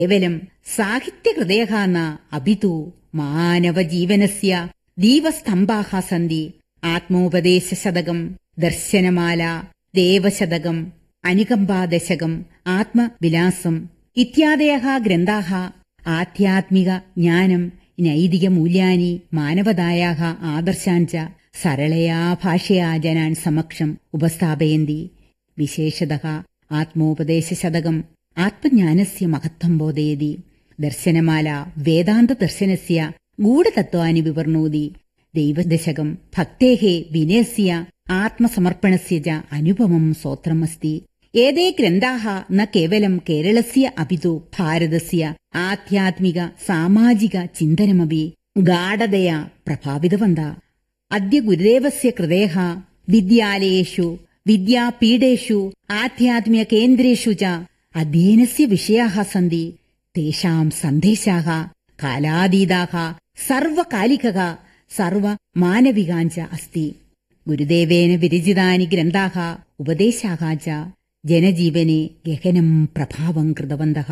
കേവലം സാഹിത്യഹൃദയഃ ന അപിതു മാനവജീവനസ്യ ദീപസ്തംഭാः സന്തി ആത്മോപദേശശതകം ദർശനമാല ദേവശതകം അനുകമ്പാദശകം ആത്മവിലാസം ഇത്യാദയः ഗ്രന്ഥാः ആധ്യാത്മിക ജ്ഞാനം നൈതികമൂല്യാനി മാനവതായാः ആദർശാൻ ച സരളയാ ഭാഷയാ ജനാൻ സമക്ഷം ഉപസ്ഥാപയന്തി വിശേഷതഃ ആത്മോപദേശശതകം ആത്മജ്ഞാനസ്യ മഹത്വം ബോധയതി ദർശനമാല വേദാന്തദർശനസ്യ ഗൂഢതത്വാനി വിവർണോതി ദൈവദശകം ഭക്തേः വിനയസ്യ ആത്മസമർപ്പണസ്യ ച അനുപമം സ്തോത്രമസ്തി ഏതേ ഗ്രന്ഥാः ന കേവലം കേരളസ്യ അപിതു ഭാരതസ്യ ആധ്യാത്മിക സാമാജിക ചിന്തനമപി ഗാഢതയാ പ്രഭാവിതവന്ത അദ്യ ഗുരുദേവസ്യ കൃതേः വിദ്യാലയേഷു വിദ്യാപീഠേഷു ആധ്യാത്മിക കേന്ദ്രേഷു ച അധ്യയനസ്യ വിഷയാः സന്തി തേഷാം സന്ദേശാः കാലാതീതാः സർവകാലികः സർവമാനവികാഞ്ച അസ്തി ഗുരുദേവേന വിരചിതാനി ഗ്രന്ഥാः ഉപദേശാः ച ജനജീവനെ ഗഹനം പ്രഭാവം കൃതവന്തः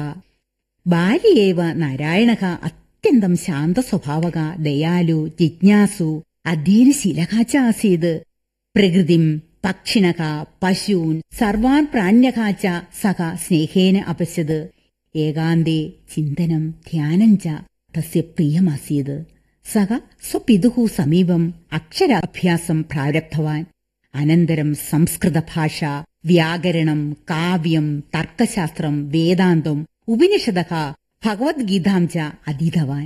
ബാല്യ ഏവ നാരായണः അത്യന്തം ശാന്തസ്വഭാവക ദയാലു ജിജ്ഞാസു അധ്യയനശീലः च ആസീത് പ്രകൃതിം പക്ഷിണക പശൂൻ സർവാൻ പ്രാണ്യക ച സഹ സ്നേഹേന അപശ്യത് ഏകാന്തേ ചിന്തനം ധ്യാനം ച തസ്യ പ്രിയമാസീത് സഹ സ്വപിതുഃ സമീപം അക്ഷരാഭ്യാസം പ്രാരബ്ധവാൻ അനന്തരം സംസ്കൃതഭാഷ വ്യാകരണം കാവ്യം തർക്കശാസ്ത്രം വേദാന്തം ഉപനിഷദഃ ഭഗവത്ഗീതാം ച അധീതവാൻ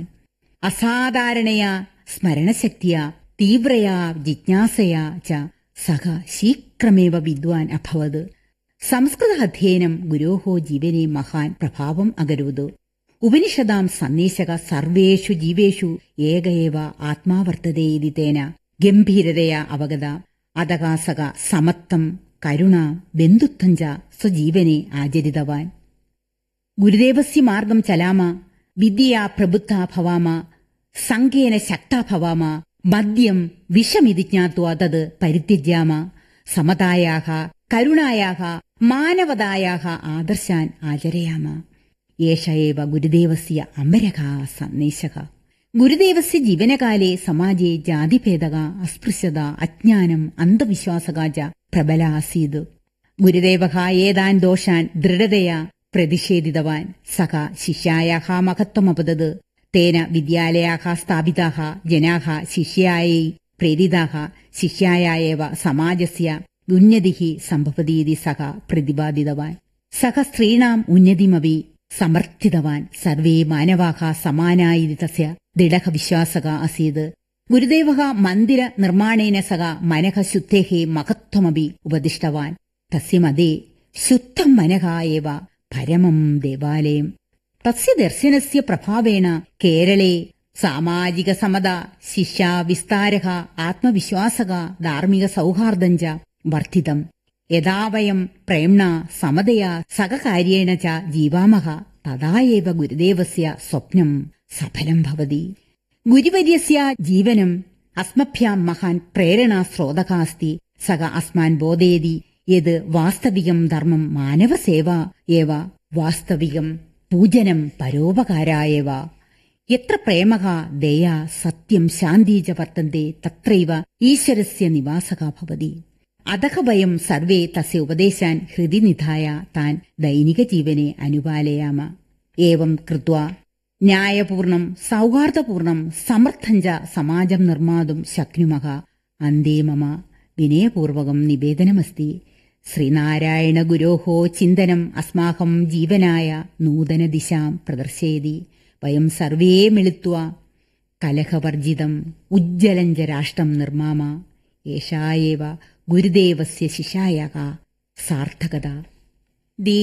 അസാധാരണയാ സ്മരണശക്തിയാ തീവ്രയാ ജിജ്ഞാസയാ ച സഹ ശീഘ്രമേവ വിദ്വാൻ അഭവത് സംസ്കൃത അധ്യയനം ഗുരോഹോ ജീവനെ മഹാൻ പ്രഭാവം അകരോത് ഉപനിഷദാം സന്ദേശക സർവേഷു ജീവേഷു ഏക ഏവ ആത്മാവർത്തതേ ഇതി തേന ഗംഭീരതയാ അവഗത അതകാ സക സമത്വം കരുണ ബന്ധുത്വം ച സ്വജീവനെ ആചരിതവാൻ ഗുരുദേവസ്യ മാർഗം ചലാമ വിദ്യയാ പ്രബുദ്ധ ഭവാമ സംഘേന ശക്ത ഭവാമ മദ്യം വിഷമിതി ജ്ഞാത്വാ തത് പരിത്യജ്യാമ സമതായാഹ കരുണായാഹ മാനവതായാഹ ആദർശാൻ ആചരയാമ ഏഷ ഏവ ഗുരുദേവസ്യ അമരക സന്ദേശക ഗുരുദേവസ്യ ജീവനകാലേ സമാജേ ജാതിഭേദക അസ്പൃശ്യത അജ്ഞാനം അന്ധവിശ്വാസക ച പ്രബല ആസീത് ഗുരുദേവ ഏതാൻ ദോഷാൻ ദൃഢതയാ പ്രതിഷേധിതവാൻ സഹ ശിഷ്യായാഹ മഹത്വമപതത് തേന വിദ്യാലയാഹ സ്ഥാപിതാഹ ജനാഹ ശിഷ്യായൈ പ്രേരിതാഹ ശിഷ്യായേവ സമാജസ്യ ഉന്നതിഃ സംഭവതീതി സഹ പ്രതിപാദിതവാൻ സഹ സ്ത്രീണാം ഉന്നതിമപി സമർത്ഥിതവാൻ സർവേ മാനവാഹ സമാനായിതി തസ്യ ദൃഢ വിശ്വാസക അസീത് ഗുരുദേവ മന്ദിര നിർമ്മാണേന സഹ മനഃ ശുദ്ധേः മഹത്വമപി ഉപദിഷ്ടവാൻ തസ്യ മതേ ശുദ്ധം മനഃ ഏവ പരമം ദേവാലയം തസ്യ ദർശനസ്യ പ്രഭാവേണ കേരളേ സാമാജിക സമത ശിഷ്യാ വിസ്താരക ആത്മവിശ്വാസക ധാർമ്മിക സൗഹാർദ്ദം ച വർദ്ധിതം യഥാ വയം പ്രേംണ സമതയാ സഹകാര്യേണ ച ജീവാമഹ തഥാ ഏവ ഗുരുദേവസ്യ സ്വപ്നം സഫലം ഭവതി ഗുരുവര്യസ്യ ജീവനം അസ്മഭ്യാം മഹാൻ പ്രേരണാ സ്രോതക അസ്തി സഹ അസ്മാൻ ബോധയതി യത് വാസ്തവികം ധർമ്മം മാനവസേവ ഏവ വാസ്തവികം പൂജനം പരോപകാരായവ എത്ര പ്രേമക ദയ സത്യം ശാന്തി ച വർത്തന്തെ തത്രൈവ ഈശ്വരസ്യ നിവാസക ഭവതി അതഃ വയം സർവേ തസ്യ ഉപദേശാൻ ഹൃദി നിധായ താൻ ദൈനിക ജീവനെ അനുപാലയാമ ഏവം കൃത്വാ ന്യായപൂർണം സൗഹാർദ്ദപൂർണം സമർത്ഥം ച സമാജം നിർമ്മാതും ശക്നുമഹ അന്തേ മമ വിനയപൂർവകം നിവേദനമസ്തി ശ്രീനാരായണ ഗുരോഹോ ചിന്തനം അസ്മാകം ജീവനായ നൂതന ദിശാം പ്രദർശയതി വയം സർവേ മിളിത്വ കലഹവർജിതം ഉജ്ജ്വലം ച രാഷ്ട്രം നിർമ്മാമ ഏഷായേവ ഗുരുദേവസ്യ ശിശായ സാർത്ഥകത